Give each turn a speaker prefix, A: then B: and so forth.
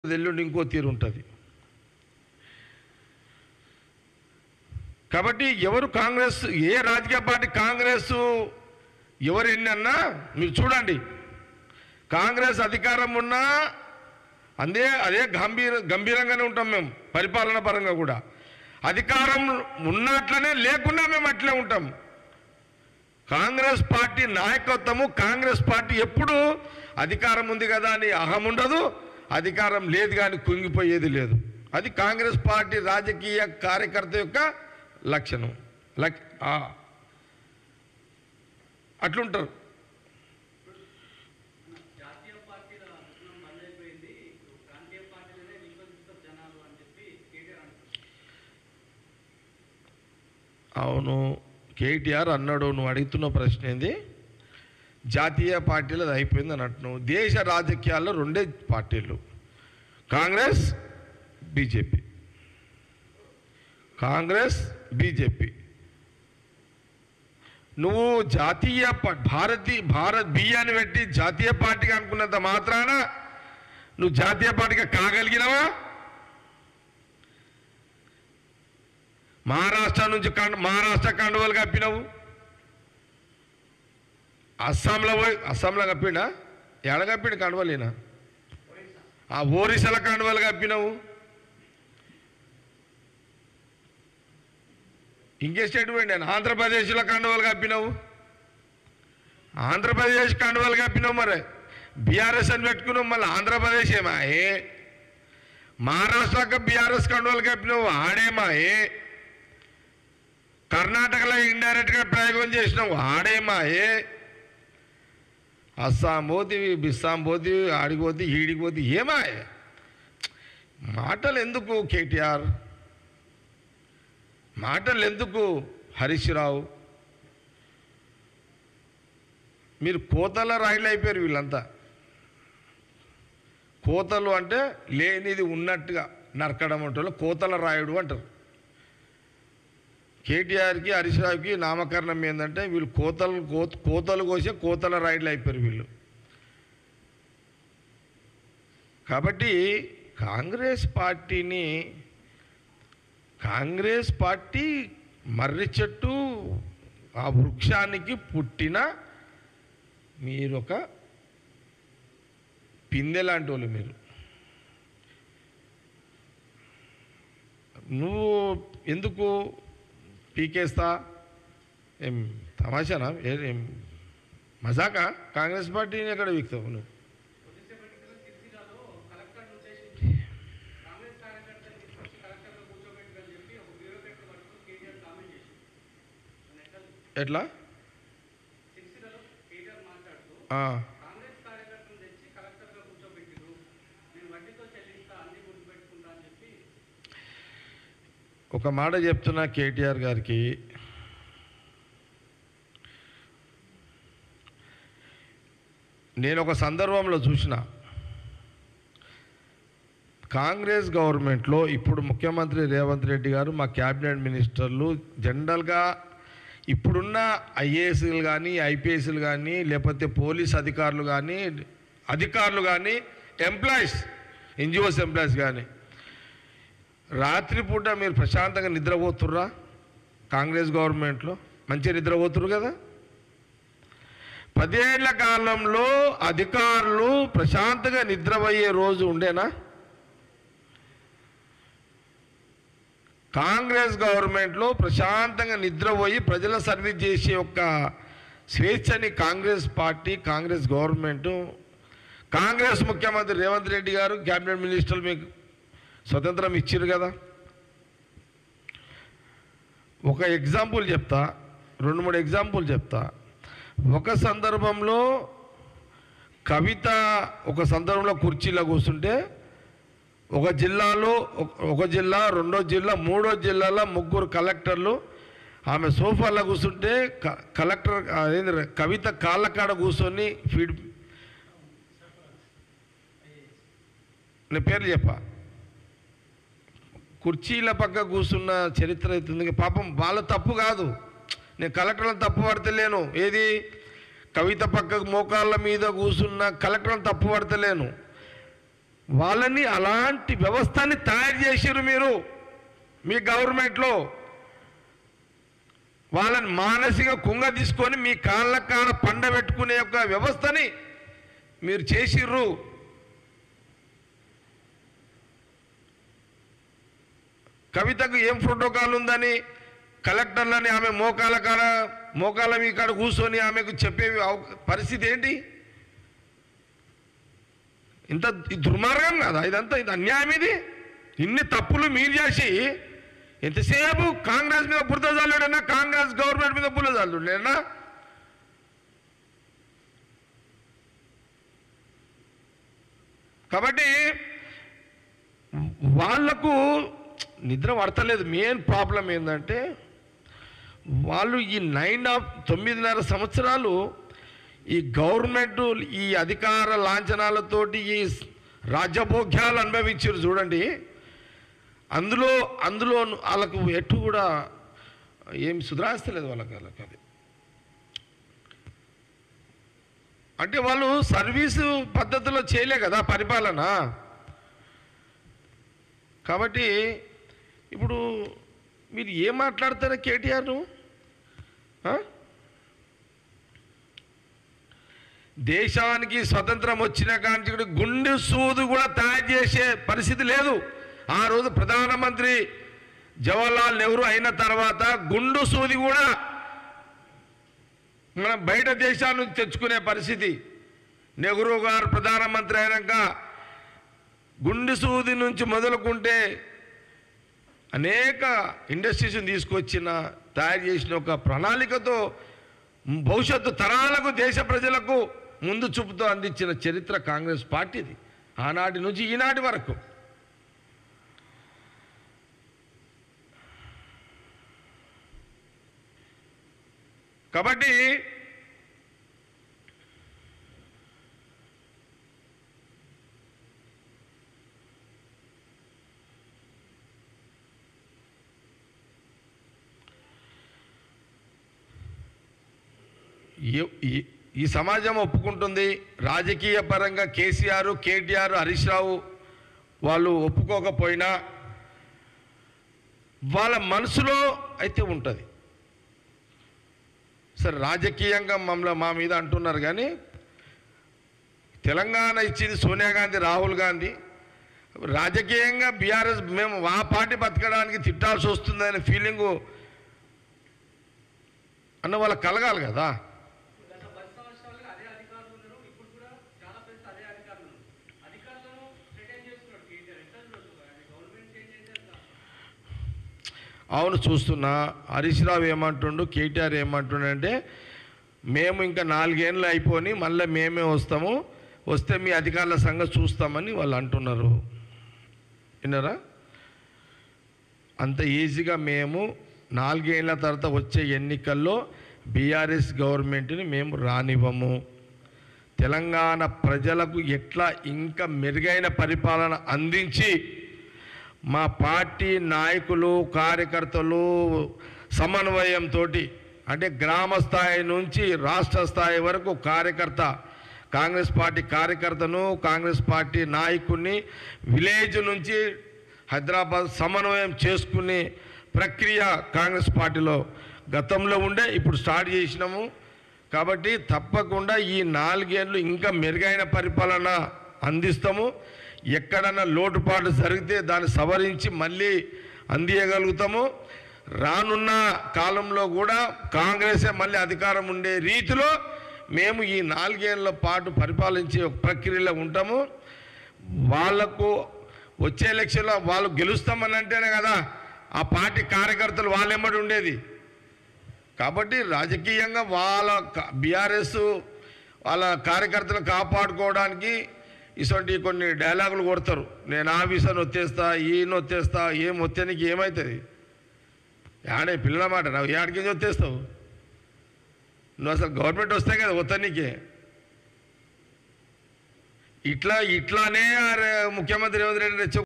A: ఎల్లుండి ఇంకో తీరు ఉంటుంది కాబట్టి ఎవరు కాంగ్రెస్ ఏ రాజకీయ పార్టీ కాంగ్రెస్ ఎవరు ఎన్ని అన్నా మీరు చూడండి కాంగ్రెస్ అధికారం ఉన్నా అందే అదే గంభీర గంభీరంగానే ఉంటాం మేము పరిపాలన పరంగా కూడా అధికారం ఉన్నట్లనే లేకున్నా మేము అట్లే ఉంటాం కాంగ్రెస్ పార్టీ నాయకత్వము కాంగ్రెస్ పార్టీ ఎప్పుడు అధికారం ఉంది కదా అని అహం ఉండదు అధికారం లేదు కానీ కుంగిపోయేది లేదు అది కాంగ్రెస్ పార్టీ రాజకీయ కార్యకర్త యొక్క లక్షణం లక్ ఆ. అట్లుంటారు
B: జాతీయ పార్టీల విప్లవం బంద్ అయిపోయింది ఇప్పుడు ప్రాంతీయ పార్టీలనే విశ్వసిస్తారు జనాలు అని చెప్పి కేటీఆర్ అంటున్నారు
A: అవును కేటీఆర్ అన్నాడు నువ్వు అడుగుతున్న ప్రశ్న ఏంది జాతీయ పార్టీలు అది అయిపోయింది అని అంటున్నావు దేశ రాజకీయాల్లో రెండే పార్టీలు కాంగ్రెస్ బీజేపీ కాంగ్రెస్ బీజేపీ నువ్వు జాతీయ ప- భారతీ భారత్ బియ్యాన్ని పెట్టి జాతీయ పార్టీగా అనుకున్నంత మాత్రాన నువ్వు జాతీయ పార్టీగా కాగలిగినవా మహారాష్ట్ర నుంచి కండ మహారాష్ట్ర కండువలు కప్పినావు అస్సాంలో పోయి అస్సాంలో కప్పిండా ఎడ కప్పిండు కండువలేనా ఆ ఓరిసల కండువలు కప్పినావు ఇంకే స్టేట్ పోయిండు ఆంధ్రప్రదేశ్లో కండువలు కప్పినావు ఆంధ్రప్రదేశ్ కండువలు కప్పినావు మరి బీఆర్ఎస్ అని పెట్టుకున్నావు మళ్ళీ ఆంధ్రప్రదేశ్ ఏమా ఏ మహారాష్ట్రకి బీఆర్ఎస్ కండువలు కప్పినావు ఆడేమా ఏ కర్ణాటకలో ఇండైరెక్ట్గా ప్రయోగం చేసినావు ఆడేమాయే అస్సాం పోతివి బిస్సాం పోతివి ఆడికి పోతే ఈడికి పోతే ఏమాయే మాటలు ఎందుకు కేటీఆర్ మాటలు ఎందుకు హరీష్ రావు మీరు కోతల రాయిలు అయిపోయారు వీళ్ళంతా కోతలు అంటే లేనిది ఉన్నట్టుగా నరకడం అంటే కోతల రాయుడు అంటారు కేటీఆర్కి హరీష్ రావుకి నామకరణం ఏంటంటే వీళ్ళు కోతలు కోత కోతలు కోసే కోతల రైడ్లు అయిపోయారు వీళ్ళు కాబట్టి కాంగ్రెస్ పార్టీని కాంగ్రెస్ పార్టీ మర్రి చెట్టు ఆ వృక్షానికి పుట్టిన మీరొక పిందె లాంటి వాళ్ళు మీరు నువ్వు ఎందుకు పీకేస్తా ఏం తమాషానా ఏ- ఏం మజాకా కాంగ్రెస్ పార్టీని ఎక్కడ వీక్తావు నువ్వు
B: కొద్దిసేపటి క్రితం సిరిసిల్లలో కలెక్టర్ను ఉద్దేశించి కాంగ్రెస్ కార్యకర్తలు తీసుకొచ్చి కలెక్టర్లో కూర్చోబెట్టుకని చెప్పి ఒక బ్యూరోక్రాట్ పట్టుకుని కేటీఆర్ కామెంట్ చేసి
A: ఎట్లా
B: సిరిసిల్లలో కేటీఆర్ మాట్లాడుతూ
A: ఆ,
B: కాంగ్రెస్ కార్యకర్తను తెచ్చి కలెక్టర్గా కూర్చోబెట్టిరు నేను వడ్డీతో చెల్లిస్తా అన్ని గుర్తుపెట్టుకుంటా అని చెప్పి
A: ఒక మాట చెప్తున్నా కేటీఆర్ గారికి నేను ఒక సందర్భంలో చూసిన కాంగ్రెస్ గవర్నమెంట్లో ఇప్పుడు ముఖ్యమంత్రి రేవంత్ రెడ్డి గారు మా క్యాబినెట్ మినిస్టర్లు జనరల్గా ఇప్పుడున్న ఐఏఎస్లు కానీ ఐపీఎస్లు కానీ లేకపోతే పోలీస్ అధికారులు కానీ అధికారులు కానీ ఎంప్లాయీస్ ఎన్జిఓస్ ఎంప్లాయీస్ కానీ రాత్రిపూట మీరు ప్రశాంతంగా నిద్రపోతుర్రా కాంగ్రెస్ గవర్నమెంట్లో మంచిగా నిద్రపోతురు కదా పదేళ్ల కాలంలో అధికారులు ప్రశాంతంగా నిద్రపోయే రోజు ఉండేనా కాంగ్రెస్ గవర్నమెంట్లో ప్రశాంతంగా నిద్రపోయి ప్రజల సర్వీస్ చేసే ఒక స్వేచ్ఛని కాంగ్రెస్ పార్టీ కాంగ్రెస్ గవర్నమెంట్ కాంగ్రెస్ ముఖ్యమంత్రి రేవంత్ రెడ్డి గారు క్యాబినెట్ మినిస్టర్లు మీకు స్వతంత్రం ఇచ్చారు కదా ఒక ఎగ్జాంపుల్ చెప్తా రెండు మూడు ఎగ్జాంపుల్ చెప్తా ఒక సందర్భంలో కవిత ఒక సందర్భంలో కుర్చీలో కూర్చుంటే ఒక జిల్లాలో ఒక- ఒక జిల్లా రెండో జిల్లా మూడో జిల్లాలో ముగ్గురు కలెక్టర్లు ఆమె సోఫాలో కూర్చుంటే క- కలెక్టర్ అదేంటి కవిత కాళ్ళ కాడ కూర్చొని ఫీడ్ నేను పేర్లు చెప్పా కుర్చీల పక్క కూర్చున్న చరిత్ర అవుతుంది పాపం వాళ్ళ తప్పు కాదు నేను కలెక్టర్లను తప్పు పడతలేను ఏది కవిత పక్క మోకాళ్ళ మీద కూర్చున్న కలెక్టర్లను తప్పు పడతలేను వాళ్ళని అలాంటి వ్యవస్థని తయారు చేసిర్రు మీరు మీ గవర్నమెంట్లో వాళ్ళని మానసిక కుంగ తీసుకొని మీ కాళ్ళ కాడ పండ పెట్టుకునే ఒక వ్యవస్థని మీరు చేసిర్రు కవితకు ఏం ప్రోటోకాల్ ఉందని కలెక్టర్లని ఆమె మోకాల కాడ మోకాల మీ కాడ కూర్చొని ఆమెకు చెప్పే అవ- పరిస్థితి ఏంటి ఇంత ఇది దుర్మార్గం కదా ఇదంతా ఇది అన్యాయం ఇది ఇన్ని తప్పులు మీరు చేసి ఎంతసేపు కాంగ్రెస్ మీద బురద చల్లుడన్నా కాంగ్రెస్ గవర్నమెంట్ మీద బురద చల్లుడేనా కాబట్టి వాళ్లకు నిద్ర పడతలేదు మెయిన్ ప్రాబ్లం ఏంటంటే వాళ్ళు ఈ నైన్ ఆఫ్ తొమ్మిదిన్నర సంవత్సరాలు ఈ గవర్నమెంట్ ఈ అధికార లాంఛనాలతోటి ఈ రాజ్యభోగ్యాలు అనుభవించారు చూడండి అందులో అందులో వాళ్ళకు ఎటు కూడా ఏం సుధరాస్తలేదు వాళ్ళకి వాళ్ళకి అది అంటే వాళ్ళు సర్వీసు పద్ధతిలో చేయలే కదా పరిపాలన కాబట్టి ఇప్పుడు మీరు ఏం మాట్లాడతారా కేటీఆర్ నువ్వు? ఆ? దేశానికి స్వతంత్రం వచ్చిన కాంచి కూడా గుండె సూదు కూడా తయారు చేసే పరిస్థితి లేదు ఆ రోజు ప్రధానమంత్రి జవహర్లాల్ నెహ్రూ అయిన తర్వాత గుండు సూది కూడా మనం బయట దేశాల నుంచి తెచ్చుకునే పరిస్థితి నెహ్రూ గారు ప్రధానమంత్రి అయినాక గుండె సూది నుంచి మొదలుకుంటే అనేక ఇండస్ట్రీస్ని తీసుకొచ్చిన తయారు చేసిన ఒక ప్రణాళికతో భవిష్యత్తు తరాలకు దేశ ప్రజలకు ముందు చూపుతో అందించిన చరిత్ర కాంగ్రెస్ పార్టీది ఆనాటి నుంచి ఈనాటి వరకు కాబట్టి ఈ- ఈ- ఈ సమాజం ఒప్పుకుంటుంది రాజకీయ పరంగా కేసీఆర్ కేటీఆర్ హరీష్ రావు వాళ్ళు ఒప్పుకోకపోయినా వాళ్ళ మనసులో అయితే ఉంటుంది సరే రాజకీయంగా మమ్మల్ని మా మీద అంటున్నారు కానీ తెలంగాణ ఇచ్చింది సోనియా గాంధీ రాహుల్ గాంధీ రాజకీయంగా బీఆర్ఎస్ మేము ఆ పార్టీ బతకడానికి తిట్టాల్సి వస్తుందనే ఫీలింగు అన్న వాళ్ళకి కలగాలి కదా
B: గత పది సంవత్సరాలుగా అదే అధికారులు ఉన్నారు ఇప్పుడు కూడా చాలా ప్లేస్ అదే అధికారులు ఉన్నారు అధికారులను రిటైన్ చేస్తున్నాడు కేటీఆర్ ఎట్లా చూడొచ్చు అది గవర్నమెంట్ చేంజ్ చేసేది
A: అవును చూస్తున్నా హరీష్ రావు ఏమంటుండు కేటీఆర్ ఏమంటుండు అంటే మేము ఇంకా నాలుగేళ్ళు అయిపోయి మళ్ళీ మేమే వస్తాము వస్తే మీ అధికారుల సంగతి చూస్తామని వాళ్ళు అంటున్నారు విన్నారా అంత ఈజీగా మేము నాలుగేళ్ల తర్వాత వచ్చే ఎన్నికల్లో బీఆర్ఎస్ గవర్నమెంట్ని మేము రానివ్వము తెలంగాణ ప్రజలకు ఎట్లా ఇంకా మెరుగైన పరిపాలన అందించి మా పార్టీ నాయకులు కార్యకర్తలు సమన్వయంతో అంటే గ్రామ స్థాయి నుంచి రాష్ట్ర స్థాయి వరకు కార్యకర్త కాంగ్రెస్ పార్టీ కార్యకర్తను కాంగ్రెస్ పార్టీ నాయకుడిని విలేజ్ నుంచి హైదరాబాద్ సమన్వయం చేసుకునే ప్రక్రియ కాంగ్రెస్ పార్టీలో గతంలో ఉండే ఇప్పుడు స్టార్ట్ చేసినాము కాబట్టి తప్పకుండా ఈ నాలుగేళ్ళు ఇంకా మెరుగైన పరిపాలన అందిస్తాము ఎక్కడన్నా లోటుపాటు జరిగితే దాన్ని సవరించి మళ్ళీ అందియగలుగుతాము రానున్న కాలంలో కూడా కాంగ్రెసే మళ్ళీ అధికారం ఉండే రీతిలో మేము ఈ నాలుగేళ్ల పాటు పరిపాలించే ఒక ప్రక్రియలో ఉంటాము వాళ్లకు వచ్చే ఎలక్షన్లో వాళ్ళు గెలుస్తామని అంటేనే కదా ఆ పార్టీ కార్యకర్తలు వాళ్ళెమ్మడి ఉండేది కాబట్టి రాజకీయంగా వాళ్ళ బీఆర్ఎస్ వాళ్ళ కార్యకర్తలు కాపాడుకోవడానికి ఇటువంటి కొన్ని డైలాగులు కొడతారు నేను ఆఫీసర్ని వచ్చేస్తా ఈయన వచ్చేస్తా ఏం వచ్చేనికి ఏమవుతుంది ఆడే పిల్లల మాట నువ్వు ఏడికి వచ్చేస్తావు నువ్వు అసలు గవర్నమెంట్ వస్తే కదా వద్దనికే ఇట్లా ఇట్లానే ఆ రే- ముఖ్యమంత్రి రేవంత్ రెడ్డి రెచ్చ